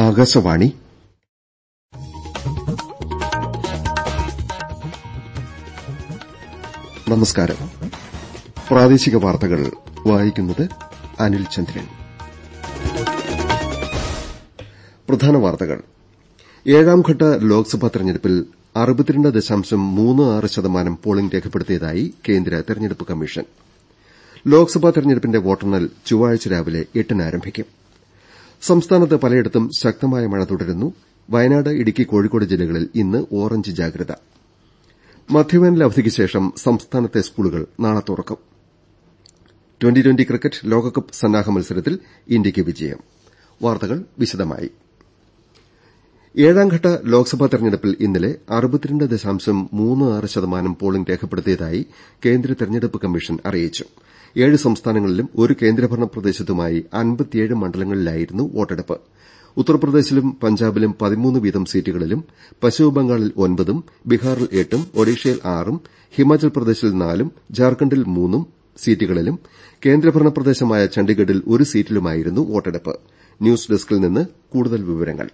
ആകാശവാണി നമസ്കാരം പ്രാദേശിക വാർത്തകൾ വായിക്കുന്നത് അനിൽ ചന്ദ്രൻ പ്രധാന വാർത്തകൾ ഏഴാംഘട്ട ലോക്സഭാ തെരഞ്ഞെടുപ്പിൽ അറുപത്തിരണ്ട് ദശാംശം മൂന്ന് ആറ് ശതമാനം പോളിംഗ് രേഖപ്പെടുത്തിയതായി കേന്ദ്ര തെരഞ്ഞെടുപ്പ് കമ്മീഷൻ ലോക്സഭാ തെരഞ്ഞെടുപ്പിന്റെ വോട്ടെണ്ണൽ ചൊവ്വാഴ്ച രാവിലെ എട്ടിന് ആരംഭിക്കും സംസ്ഥാനത്ത് പലയിടത്തും ശക്തമായ മഴ തുടരുന്നു വയനാട് ഇടുക്കി കോഴിക്കോട് ജില്ലകളിൽ ഇന്ന് ഓറഞ്ച് ജാഗ്രത മധ്യവേനൽ അവധിക്ക് ശേഷം സംസ്ഥാനത്തെ സ്കൂളുകൾ നാളെ തുറക്കും ട്വന്റി ട്വന്റി ക്രിക്കറ്റ് ലോകകപ്പ് സന്നാഹ മത്സരത്തിൽ ഇന്ത്യയ്ക്ക് വിജയം വാർത്തകൾ വിശദമായി ഏഴാംഘട്ട ലോക്സഭാ തെരഞ്ഞെടുപ്പിൽ ഇന്നലെ അറുപത്തിരണ്ട് ദശാംശം മൂന്ന് ആറ് ശതമാനം പോളിംഗ് രേഖപ്പെടുത്തിയതായി കേന്ദ്ര തെരഞ്ഞെടുപ്പ് കമ്മീഷൻ അറിയിച്ചു ഏഴ് സംസ്ഥാനങ്ങളിലും ഒരു കേന്ദ്രഭരണ പ്രദേശത്തുമായി അൻപത്തിയേഴ് മണ്ഡലങ്ങളിലായിരുന്നു വോട്ടെടുപ്പ് ഉത്തർപ്രദേശിലും പഞ്ചാബിലും പതിമൂന്ന് വീതം സീറ്റുകളിലും പശ്ചിമബംഗാളിൽ ഒൻപതും ബീഹാറിൽ എട്ടും ഒഡീഷയിൽ ആറും ഹിമാചൽ പ്രദേശിൽ നാലും ജാർഖണ്ഡിൽ മൂന്നും സീറ്റുകളിലും കേന്ദ്രഭരണ പ്രദേശമായ ചണ്ഡിഗഡിൽ ഒരു സീറ്റിലുമായിരുന്നു വോട്ടെടുപ്പ് ന്യൂസ് ഡെസ്കിൽ നിന്ന് കൂടുതൽ വിവരങ്ങൾ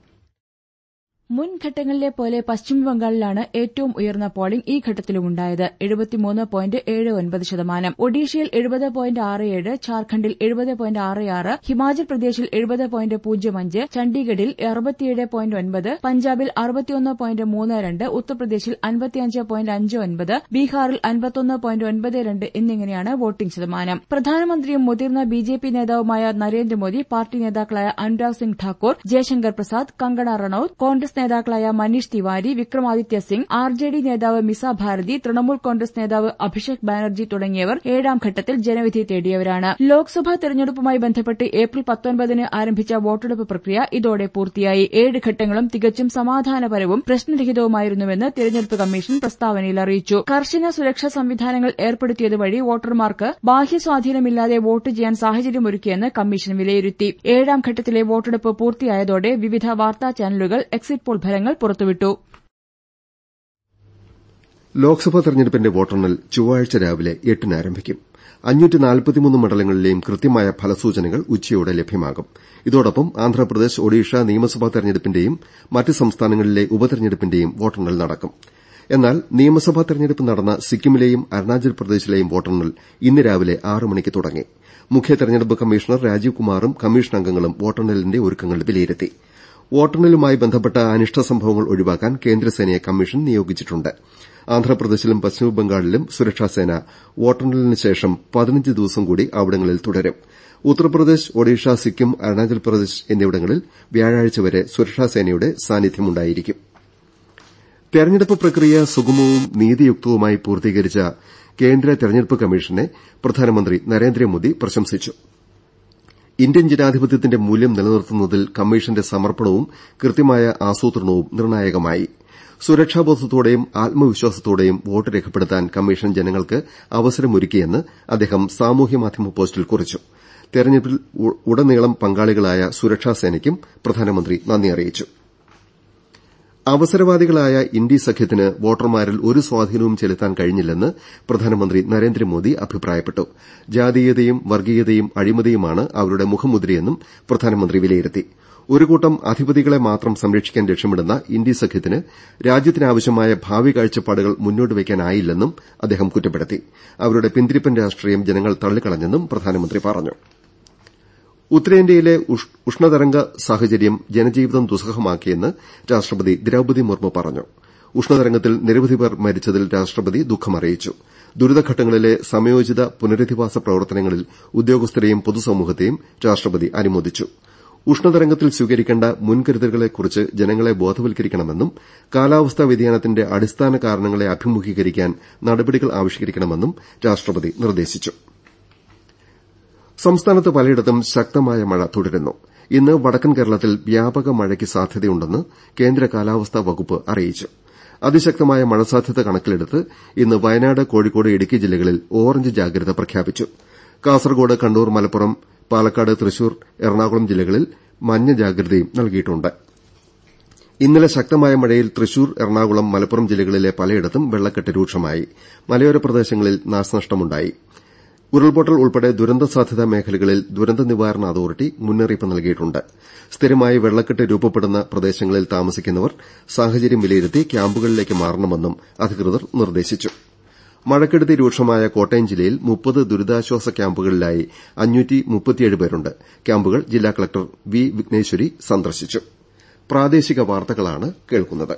മുൻഘട്ടങ്ങളിലെ പോലെ പശ്ചിമബംഗാളിലാണ് ഏറ്റവും ഉയർന്ന പോളിംഗ് ഈ ഘട്ടത്തിലുമുണ്ടായത് എഴുപത്തിമൂന്ന് പോയിന്റ് ഏഴ് ഒൻപത് ശതമാനം ഒഡീഷയിൽ എഴുപത് പോയിന്റ് ആറ് ഏഴ് ഝാർഖണ്ഡിൽ എഴുപത് പോയിന്റ് ആറ് ആറ് ഹിമാചൽ പ്രദേശിൽ എഴുപത് പോയിന്റ് പൂജ്യം അഞ്ച് ചണ്ഡീഗഡിൽ അറുപത്തിയേഴ് പോയിന്റ് ഒൻപത് പഞ്ചാബിൽ അറുപത്തിയൊന്ന് പോയിന്റ് മൂന്ന് രണ്ട് ഉത്തർപ്രദേശിൽ അൻപത്തിയഞ്ച് പോയിന്റ് അഞ്ച് ഒൻപത് ബീഹാറിൽ അൻപത്തൊന്ന് പോയിന്റ് ഒൻപത് രണ്ട് എന്നിങ്ങനെയാണ് വോട്ടിംഗ് ശതമാനം പ്രധാനമന്ത്രിയും മുതിർന്ന ബിജെപി നേതാവുമായ നരേന്ദ്രമോദി പാർട്ടി നേതാക്കളായ അനുരാഗ് സിംഗ് ഠാക്കൂർ ജയശങ്കർ പ്രസാദ് കങ്കണ റണൌത്ത് കോൺഗ്രസ് നേതാക്കളായ Manish Tewari Vikramaditya Singh R J D നേതാവ് മിസ ഭാരതി തൃണമൂൽ കോൺഗ്രസ് നേതാവ് അഭിഷേക് ബാനർജി തുടങ്ങിയവർ ഏഴാം ഘട്ടത്തിൽ ജനവിധി തേടിയവരാണ് ലോക്സഭാ തെരഞ്ഞെടുപ്പുമായി ബന്ധപ്പെട്ട് ഏപ്രിൽ പത്തൊൻപതിന് ആരംഭിച്ച വോട്ടെടുപ്പ് പ്രക്രിയ ഇതോടെ പൂർത്തിയായി ഏഴ് ഘട്ടങ്ങളും തികച്ചും സമാധാനപരവും പ്രശ്നരഹിതവുമായിരുന്നുവെന്ന് തെരഞ്ഞെടുപ്പ് കമ്മീഷൻ പ്രസ്താവനയിൽ അറിയിച്ചു കർശന സുരക്ഷാ സംവിധാനങ്ങൾ ഏർപ്പെടുത്തിയതുവഴി വോട്ടർമാർക്ക് ബാഹ്യസ്വാധീനമില്ലാതെ വോട്ട് ചെയ്യാൻ സാഹചര്യമൊരുക്കിയെന്ന് കമ്മീഷൻ വിലയിരുത്തി ഏഴാം ഘട്ടത്തിലെ വോട്ടെടുപ്പ് പൂർത്തിയായതോടെ വിവിധ വാർത്താ ചാനലുകൾ എക്സിറ്റ് പോൾ ഫലങ്ങൾ പുറത്തുവിട്ടു ലോക്സഭാ തെരഞ്ഞെടുപ്പിന്റെ വോട്ടെണ്ണൽ ചൊവ്വാഴ്ച രാവിലെ എട്ടിന് ആരംഭിക്കും മണ്ഡലങ്ങളിലെയും കൃത്യമായ ഫലസൂചനകൾ ഉച്ചയോടെ ലഭ്യമാകും ഇതോടൊപ്പം ആന്ധ്രാപ്രദേശ് ഒഡീഷ നിയമസഭാ തെരഞ്ഞെടുപ്പിന്റെയും മറ്റ് സംസ്ഥാനങ്ങളിലെ ഉപതെരഞ്ഞെടുപ്പിന്റെയും വോട്ടെണ്ണൽ നടക്കും എന്നാൽ നിയമസഭാ തെരഞ്ഞെടുപ്പ് നടന്ന സിക്കിമിലെയും അരുണാചൽ പ്രദേശിലെയും വോട്ടെണ്ണൽ ഇന്ന് രാവിലെ ആറ് മണിക്ക് തുടങ്ങി മുഖ്യ തെരഞ്ഞെടുപ്പ് കമ്മീഷണർ രാജീവ് കുമാറും കമ്മീഷൻ അംഗങ്ങളും വോട്ടെണ്ണലിന്റെ ഒരുക്കങ്ങൾ വിലയിരുത്തി വോട്ടെണ്ണലുമായി ബന്ധപ്പെട്ട അനിഷ്ട സംഭവങ്ങൾ ഒഴിവാക്കാൻ കേന്ദ്രസേനയെ കമ്മീഷൻ നിയോഗിച്ചിട്ടുണ്ട് ആന്ധ്രാപ്രദേശിലും പശ്ചിമബംഗാളിലും സുരക്ഷാസേന വോട്ടെണ്ണലിന് ശേഷം പതിനഞ്ച് ദിവസം കൂടി അവിടങ്ങളിൽ തുടരും ഉത്തർപ്രദേശ് ഒഡീഷ സിക്കിം അരുണാചൽ പ്രദേശ് എന്നിവിടങ്ങളിൽ വ്യാഴാഴ്ച വരെ സുരക്ഷാസേനയുടെ സാന്നിധ്യമുണ്ടായിരിക്കും തെരഞ്ഞെടുപ്പ് പ്രക്രിയ സുഗമവും നീതിയുക്തവുമായി പൂർത്തീകരിച്ച കേന്ദ്ര തെരഞ്ഞെടുപ്പ് കമ്മീഷനെ പ്രധാനമന്ത്രി നരേന്ദ്രമോദി പ്രശംസിച്ചു ഇന്ത്യൻ ജനാധിപത്യത്തിന്റെ മൂല്യം നിലനിർത്തുന്നതിൽ കമ്മീഷന്റെ സമർപ്പണവും കൃത്യമായ ആസൂത്രണവും നിർണായകമായി സുരക്ഷാബോധത്തോടെയും ആത്മവിശ്വാസത്തോടെയും വോട്ട് രേഖപ്പെടുത്താൻ കമ്മീഷൻ ജനങ്ങൾക്ക് അവസരമൊരുക്കിയെന്ന് അദ്ദേഹം സാമൂഹ്യമാധ്യമ പോസ്റ്റിൽ കുറിച്ചു തെരഞ്ഞെടുപ്പിൽ ഉടനീളം പങ്കാളികളായ സുരക്ഷാസേനയ്ക്കും പ്രധാനമന്ത്രി നന്ദി അറിയിച്ചു അവസരവാദികളായ ഇന്ത്യ സഖ്യത്തിന് വോട്ടർമാരിൽ ഒരു സ്വാധീനവും ചെലുത്താൻ കഴിഞ്ഞില്ലെന്ന് പ്രധാനമന്ത്രി നരേന്ദ്രമോദി അഭിപ്രായപ്പെട്ടു ജാതീയതയും വർഗ്ഗീയതയും അഴിമതിയുമാണ് അവരുടെ മുഖമുദ്രയെന്നും പ്രധാനമന്ത്രി വിലയിരുത്തി ഒരു കൂട്ടം അധിപതികളെ മാത്രം സംരക്ഷിക്കാൻ ലക്ഷ്യമിടുന്ന ഇന്ത്യ സഖ്യത്തിന് രാജ്യത്തിനാവശ്യമായ ഭാവി കാഴ്ചപ്പാടുകൾ മുന്നോട്ട് വയ്ക്കാനായില്ലെന്നും അദ്ദേഹം കുറ്റപ്പെടുത്തി അവരുടെ പിന്തിരിപ്പൻ രാഷ്ട്രീയം ജനങ്ങൾ തള്ളിക്കളഞ്ഞെന്നും പ്രധാനമന്ത്രി പറഞ്ഞു ഉത്തരേന്ത്യയിലെ ഉഷ്ണതരംഗ സാഹചര്യം ജനജീവിതം ദുസ്സഹമാക്കിയെന്ന് രാഷ്ട്രപതി ദ്രൌപതി മുർമു പറഞ്ഞു ഉഷ്ണതരംഗത്തിൽ നിരവധി പേർ മരിച്ചതിൽ രാഷ്ട്രപതി ദുഃഖമറിയിച്ചു ദുരിതഘട്ടങ്ങളിലെ സമയോചിത പുനരധിവാസ പ്രവർത്തനങ്ങളിൽ ഉദ്യോഗസ്ഥരെയും പൊതുസമൂഹത്തെയും രാഷ്ട്രപതി അനുമോദിച്ചു ഉഷ്ണതരംഗത്തിൽ സ്വീകരിക്കേണ്ട മുൻകരുതലുകളെക്കുറിച്ച് ജനങ്ങളെ ബോധവൽക്കരിക്കണമെന്നും കാലാവസ്ഥാ വ്യതിയാനത്തിന്റെ അടിസ്ഥാന കാരണങ്ങളെ അഭിമുഖീകരിക്കാൻ നടപടികൾ ആവിഷ്കരിക്കണമെന്നും രാഷ്ട്രപതി നിർദ്ദേശിച്ചു സംസ്ഥാനത്ത് പലയിടത്തും ശക്തമായ മഴ തുടരുന്നു ഇന്ന് വടക്കൻ കേരളത്തിൽ വ്യാപക മഴയ്ക്ക് സാധ്യതയുണ്ടെന്ന് കേന്ദ്ര കാലാവസ്ഥാ വകുപ്പ് അറിയിച്ചു അതിശക്തമായ മഴ സാധ്യത കണക്കിലെടുത്ത് ഇന്ന് വയനാട് കോഴിക്കോട് ഇടുക്കി ജില്ലകളിൽ ഓറഞ്ച് ജാഗ്രത പ്രഖ്യാപിച്ചു കാസർകോട് കണ്ണൂർ മലപ്പുറം പാലക്കാട് തൃശൂർ എറണാകുളം ജില്ലകളിൽ മഞ്ഞ ജാഗ്രതയും നൽകിയിട്ടുണ്ട് ഇന്നലെ ശക്തമായ മഴയിൽ തൃശൂർ എറണാകുളം മലപ്പുറം ജില്ലകളിലെ പലയിടത്തും വെള്ളക്കെട്ട് രൂക്ഷമായി മലയോര പ്രദേശങ്ങളിൽ നാശനഷ്ടമുണ്ടായി ഉരുൾപൊട്ടൽ ഉൾപ്പെടെ ദുരന്ത സാധ്യതാ മേഖലകളിൽ ദുരന്ത നിവാരണ അതോറിറ്റി മുന്നറിയിപ്പ് നൽകിയിട്ടുണ്ട് സ്ഥിരമായി വെള്ളക്കെട്ട് രൂപപ്പെടുന്ന പ്രദേശങ്ങളിൽ താമസിക്കുന്നവർ സാഹചര്യം വിലയിരുത്തി ക്യാമ്പുകളിലേക്ക് മാറണമെന്നും അധികൃതർ നിർദ്ദേശിച്ചു മഴക്കെടുതി രൂക്ഷമായ കോട്ടയം ജില്ലയിൽ മുപ്പത് ദുരിതാശ്വാസ ക്യാമ്പുകളിലായി പേരുണ്ട് ക്യാമ്പുകൾ ജില്ലാ കളക്ടർ വി വിഘ്നേശ്വരി സന്ദർശിച്ചു പ്രാദേശിക വാർത്തകളാണ് കേൾക്കുന്നത്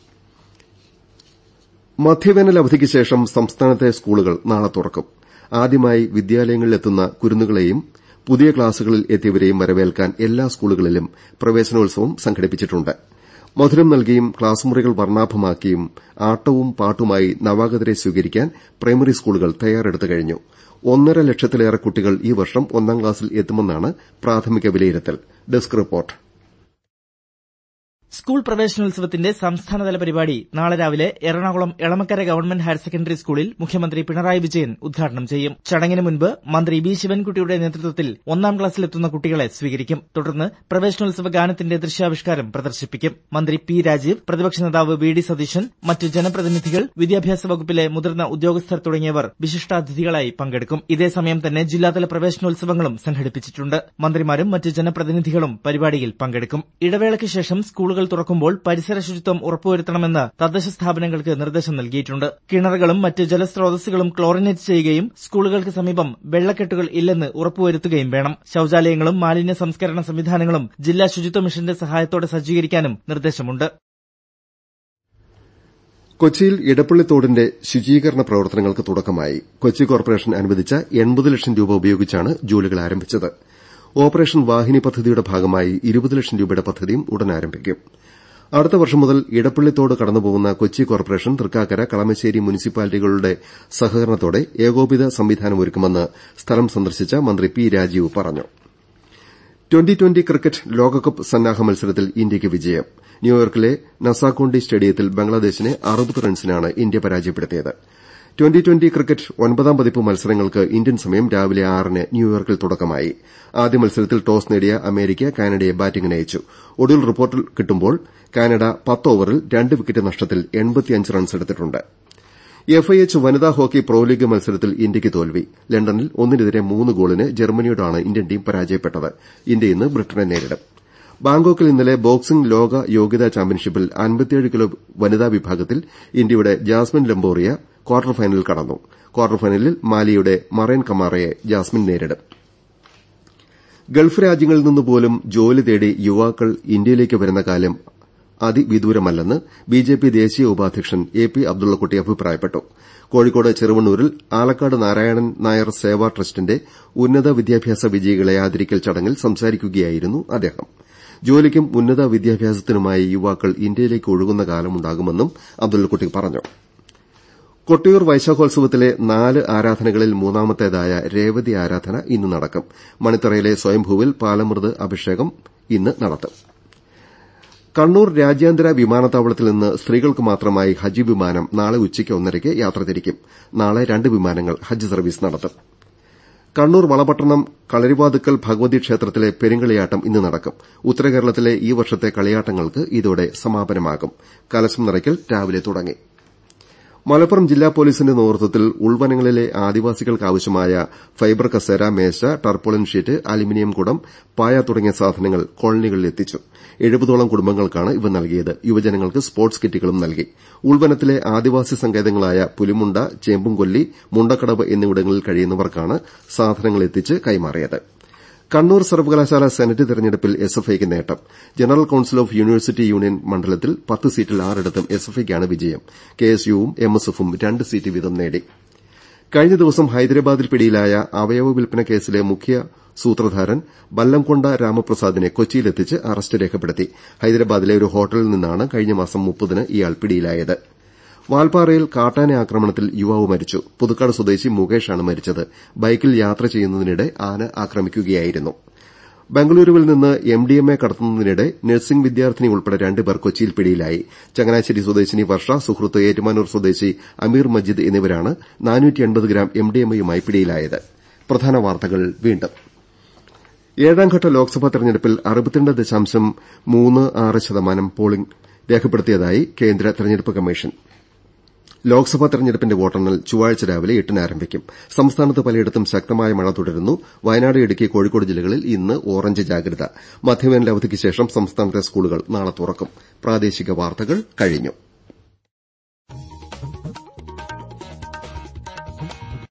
മധ്യവേനൽ അവധിക്ക് ശേഷം സംസ്ഥാനത്തെ സ്കൂളുകൾ നാളെ തുറക്കും ആദ്യമായി വിദ്യാലയങ്ങളിലെത്തുന്ന കുരുന്നുകളെയും പുതിയ ക്ലാസുകളിൽ എത്തിയവരെയും വരവേൽക്കാൻ എല്ലാ സ്കൂളുകളിലും പ്രവേശനോത്സവം സംഘടിപ്പിച്ചിട്ടുണ്ട് മധുരം നൽകിയും ക്ലാസ് മുറികൾ വർണ്ണാഭമാക്കിയും ആട്ടവും പാട്ടുമായി നവാഗതരെ സ്വീകരിക്കാൻ പ്രൈമറി സ്കൂളുകൾ തയ്യാറെടുത്തു കഴിഞ്ഞു ഒന്നര ലക്ഷത്തിലേറെ കുട്ടികൾ ഈ വർഷം ഒന്നാം ക്ലാസ്സിൽ എത്തുമെന്നാണ് പ്രാഥമിക വിലയിരുത്തൽ ഡെസ്ക് റിപ്പോർട്ട് സ്കൂൾ പ്രവേശനോത്സവത്തിന്റെ സംസ്ഥാനതല പരിപാടി നാളെ രാവിലെ Ernakulam Elamakkara government higher secondary സ്കൂളിൽ മുഖ്യമന്ത്രി പിണറായി വിജയൻ ഉദ്ഘാടനം ചെയ്യും ചടങ്ങിന് മുൻപ് മന്ത്രി ബി ശിവൻകുട്ടിയുടെ നേതൃത്വത്തിൽ ഒന്നാം ക്ലാസ്സിലെത്തുന്ന കുട്ടികളെ സ്വീകരിക്കും തുടർന്ന് പ്രവേശനോത്സവ ഗാനത്തിന്റെ ദൃശ്യാവിഷ്കാരം പ്രദർശിപ്പിക്കും മന്ത്രി പി രാജീവ് പ്രതിപക്ഷ നേതാവ് വി ഡി സതീശൻ മറ്റ് ജനപ്രതിനിധികൾ വിദ്യാഭ്യാസ വകുപ്പിലെ മുതിർന്ന ഉദ്യോഗസ്ഥർ തുടങ്ങിയവർ വിശിഷ്ടാതിഥികളായി പങ്കെടുക്കും ഇതേസമയം തന്നെ ജില്ലാതല പ്രവേശനോത്സവങ്ങളും സംഘടിപ്പിച്ചിട്ടുണ്ട് മന്ത്രിമാരും മറ്റ് ജനപ്രതിനിധികളും പരിപാടിയിൽ പങ്കെടുക്കും ഇടവേളയ്ക്ക് ശേഷം സ്കൂളുകൾ സ്കൂളുകൾ തുറക്കുമ്പോൾ പരിസര ശുചിത്വം ഉറപ്പുവരുത്തണമെന്ന് തദ്ദേശ സ്ഥാപനങ്ങൾക്ക് നിർദ്ദേശം നൽകിയിട്ടുണ്ട് കിണറുകളും മറ്റ് ജലസ്രോതസ്സുകളും ക്ലോറിനേറ്റ് ചെയ്യുകയും സ്കൂളുകൾക്ക് സമീപം വെള്ളക്കെട്ടുകൾ ഇല്ലെന്ന് ഉറപ്പുവരുത്തുകയും വേണം ശൌചാലയങ്ങളും മാലിന്യ സംസ്കരണ സംവിധാനങ്ങളും ജില്ലാ ശുചിത്വ മിഷന്റെ സഹായത്തോടെ സജ്ജീകരിക്കാനും നിർദ്ദേശമുണ്ട് കൊച്ചിയിൽ ഇടപ്പള്ളിത്തോടിന്റെ ശുചീകരണ പ്രവർത്തനങ്ങൾക്ക് തുടക്കമായി കൊച്ചി കോർപ്പറേഷൻ അനുവദിച്ച എൺപത് ലക്ഷം രൂപ ഉപയോഗിച്ചാണ് ജോലികൾ ആരംഭിച്ചത് ഓപ്പറേഷൻ വാഹിനി പദ്ധതിയുടെ ഭാഗമായി ഇരുപത് ലക്ഷം രൂപയുടെ പദ്ധതിയും ഉടൻ ആരംഭിക്കും അടുത്ത വർഷം മുതൽ ഇടപ്പള്ളിത്തോട് കടന്നുപോകുന്ന കൊച്ചി കോർപ്പറേഷൻ തൃക്കാക്കര കളമശ്ശേരി മുനിസിപ്പാലിറ്റികളുടെ സഹകരണത്തോടെ ഏകോപിത സംവിധാനമൊരുക്കുമെന്ന് സ്ഥലം സന്ദർശിച്ച മന്ത്രി പി രാജീവ് പറഞ്ഞു ട്വന്റി ട്വന്റി ക്രിക്കറ്റ് ലോകകപ്പ് സന്നാഹ മത്സരത്തിൽ ഇന്ത്യയ്ക്ക് വിജയം ന്യൂയോർക്കിലെ നസാക്കോണ്ടി സ്റ്റേഡിയത്തിൽ ബംഗ്ലാദേശിനെ അറുപത് റൺസിനാണ് ഇന്ത്യ പരാജയപ്പെടുത്തിയത് ട്വന്റി ട്വന്റി ക്രിക്കറ്റ് ഒൻപതാം പതിപ്പ് മത്സരങ്ങൾക്ക് ഇന്ത്യൻ സമയം രാവിലെ ആറിന് ന്യൂയോർക്കിൽ തുടക്കമായി ആദ്യ മത്സരത്തിൽ ടോസ് നേടിയ അമേരിക്ക കാനഡയെ ബാറ്റിംഗിനയച്ചു ഒടുവിൽ റിപ്പോർട്ട് കിട്ടുമ്പോൾ കാനഡ പത്ത് ഓവറിൽ രണ്ട് വിക്കറ്റ് നഷ്ടത്തിൽ റൺസെടുത്തിട്ടുണ്ട് എഫ്ഐഎച്ച് വനിതാ ഹോക്കി പ്രോ ലീഗ് മത്സരത്തിൽ ഇന്ത്യയ്ക്ക് തോൽവി ലണ്ടനിൽ ഒന്നിനെതിരെ മൂന്ന് ഗോളിന് ജർമ്മനിയോടാണ് ഇന്ത്യൻ ടീം പരാജയപ്പെട്ടത് ഇന്ത്യ ഇന്ന് ബ്രിട്ടനെ നേരിടും ബാങ്കോക്കിൽ ഇന്നലെ ബോക്സിംഗ് ലോക യോഗ്യതാ ചാമ്പ്യൻഷിപ്പിൽ കിലോ വനിതാ വിഭാഗത്തിൽ ഇന്ത്യയുടെ ജാസ്മിൻ ലംബോറിയ ക്വാർട്ടർ ഫൈനലിൽ കടന്നു ക്വാർട്ടർ ഫൈനലിൽ മാലിയുടെ മറൈൻ കമാറയെ ജാസ്മിൻ നേരിടും ഗൾഫ് രാജ്യങ്ങളിൽ നിന്നുപോലും ജോലി തേടി യുവാക്കൾ ഇന്ത്യയിലേക്ക് വരുന്ന കാലം അതിവിദൂരമല്ലെന്ന് ബിജെപി ദേശീയ ഉപാധ്യക്ഷൻ എ പി അബ്ദുള്ളക്കുട്ടി അഭിപ്രായപ്പെട്ടു കോഴിക്കോട് ചെറുവണ്ണൂരിൽ ആലക്കാട് നാരായണൻ നായർ സേവാ ട്രസ്റ്റിന്റെ ഉന്നത വിദ്യാഭ്യാസ വിജയികളെ ആദരിക്കൽ ചടങ്ങിൽ സംസാരിക്കുകയായിരുന്നു അദ്ദേഹം ജോലിക്കും ഉന്നത വിദ്യാഭ്യാസത്തിനുമായി യുവാക്കൾ ഇന്ത്യയിലേക്ക് ഒഴുകുന്ന കാലമുണ്ടാകുമെന്നും അബ്ദുള്ളക്കുട്ടി പറഞ്ഞു കൊട്ടിയൂർ വൈശാഖോത്സവത്തിലെ നാല് ആരാധനകളിൽ മൂന്നാമത്തേതായ രേവതി ആരാധന ഇന്ന് നടക്കും മണിത്തറയിലെ സ്വയംഭൂവിൽ പാലമൃത് അഭിഷേകം ഇന്ന് നടത്തും കണ്ണൂർ രാജ്യാന്തര വിമാനത്താവളത്തിൽ നിന്ന് സ്ത്രീകൾക്ക് മാത്രമായി ഹജ്ജ് വിമാനം നാളെ ഉച്ചയ്ക്ക് ഒന്നരയ്ക്ക് യാത്ര തിരിക്കും നാളെ രണ്ട് വിമാനങ്ങൾ ഹജ്ജ് സർവീസ് നടത്തും കണ്ണൂർ വളപട്ടണം കളരിവാതുക്കൽ ഭഗവതി ക്ഷേത്രത്തിലെ പെരുങ്കളിയാട്ടം ഇന്ന് നടക്കും ഉത്തരകേരളത്തിലെ ഈ വർഷത്തെ കളിയാട്ടങ്ങൾക്ക് ഇതോടെ സമാപനമാകും കലശം നിറയ്ക്കൽ രാവിലെ തുടങ്ങി മലപ്പുറം ജില്ലാ പോലീസിന്റെ നേതൃത്വത്തിൽ ഉൾവനങ്ങളിലെ ആദിവാസികൾക്കാവശ്യമായ ഫൈബർ കസേര മേശ ടർപോളിൻ ഷീറ്റ് അലുമിനിയം കുടം പായ തുടങ്ങിയ സാധനങ്ങൾ കോളനികളിൽ എത്തിച്ചു എഴുപതോളം കുടുംബങ്ങൾക്കാണ് ഇവ നൽകിയത് യുവജനങ്ങൾക്ക് സ്പോർട്സ് കിറ്റുകളും നൽകി ഉൾവനത്തിലെ ആദിവാസി സങ്കേതങ്ങളായ പുലിമുണ്ട ചേമ്പുംകൊല്ലി മുണ്ടക്കടവ് എന്നിവിടങ്ങളിൽ കഴിയുന്നവർക്കാണ് സാധനങ്ങൾ എത്തിച്ച് കൈമാറിയത് കണ്ണൂർ സർവകലാശാല സെനറ്റ് തെരഞ്ഞെടുപ്പിൽ എസ്എഫ്ഐക്ക് നേട്ടം general council of university union മണ്ഡലത്തിൽ പത്ത് സീറ്റിൽ ആറിടത്തും എസ്എഫ്ഐക്കാണ് വിജയം കെഎസ്യുവും എംഎസ്എഫും രണ്ട് സീറ്റ് വീതം നേടി കഴിഞ്ഞ ദിവസം ഹൈദരാബാദിൽ പിടിയിലായ അവയവ വിൽപ്പന കേസിലെ മുഖ്യ സൂത്രധാരൻ ബല്ലംകൊണ്ട രാമപ്രസാദിനെ കൊച്ചിയിലെത്തിച്ച് അറസ്റ്റ് രേഖപ്പെടുത്തി ഹൈദരാബാദിലെ ഒരു ഹോട്ടലിൽ നിന്നാണ് കഴിഞ്ഞ മാസം മുപ്പതിന് ഇയാൾ പിടിയിലായത് വാൽപ്പാറയിൽ കാട്ടാന ആക്രമണത്തിൽ യുവാവ് മരിച്ചു പുതുക്കാട് സ്വദേശി മുകേഷാണ് മരിച്ചത് ബൈക്കിൽ യാത്ര ചെയ്യുന്നതിനിടെ ആന ആക്രമിക്കുകയായിരുന്നു ബംഗളൂരുവിൽ നിന്ന് എംഡിഎംഎ കടത്തുന്നതിനിടെ നഴ്സിംഗ് വിദ്യാർത്ഥിനി ഉൾപ്പെടെ രണ്ടുപേർ കൊച്ചിയിൽ പിടിയിലായി ചങ്ങനാശ്ശേരി സ്വദേശിനി വർഷ സുഹൃത്ത് ഏറ്റുമാനൂർ സ്വദേശി അമീർ മജീദ് എന്നിവരാണ് ഗ്രാം എംഡിഎംഎയുമായി പിടിയിലായത് പ്രധാന വാർത്തകൾ വീണ്ടും ഏഴാംഘട്ട ലോക്സഭാ തെരഞ്ഞെടുപ്പിൽ അറുപത്തിരണ്ട് ദശാംശം മൂന്ന് ആറ് ശതമാനം പോളിംഗ് രേഖപ്പെടുത്തിയതായി കേന്ദ്ര തെരഞ്ഞെടുപ്പ് കമ്മീഷൻ ലോക്സഭാ തെരഞ്ഞെടുപ്പിന്റെ വോട്ടെണ്ണൽ ചൊവ്വാഴ്ച രാവിലെ എട്ടിന് ആരംഭിക്കും സംസ്ഥാനത്ത് പലയിടത്തും ശക്തമായ മഴ തുടരുന്നു വയനാട് ഇടുക്കി കോഴിക്കോട് ജില്ലകളിൽ ഇന്ന് ഓറഞ്ച് ജാഗ്രത മധ്യവേനൽ അവധിക്ക് ശേഷം സംസ്ഥാനത്തെ സ്കൂളുകൾ നാളെ തുറക്കും പ്രാദേശിക വാർത്തകൾ കഴിഞ്ഞു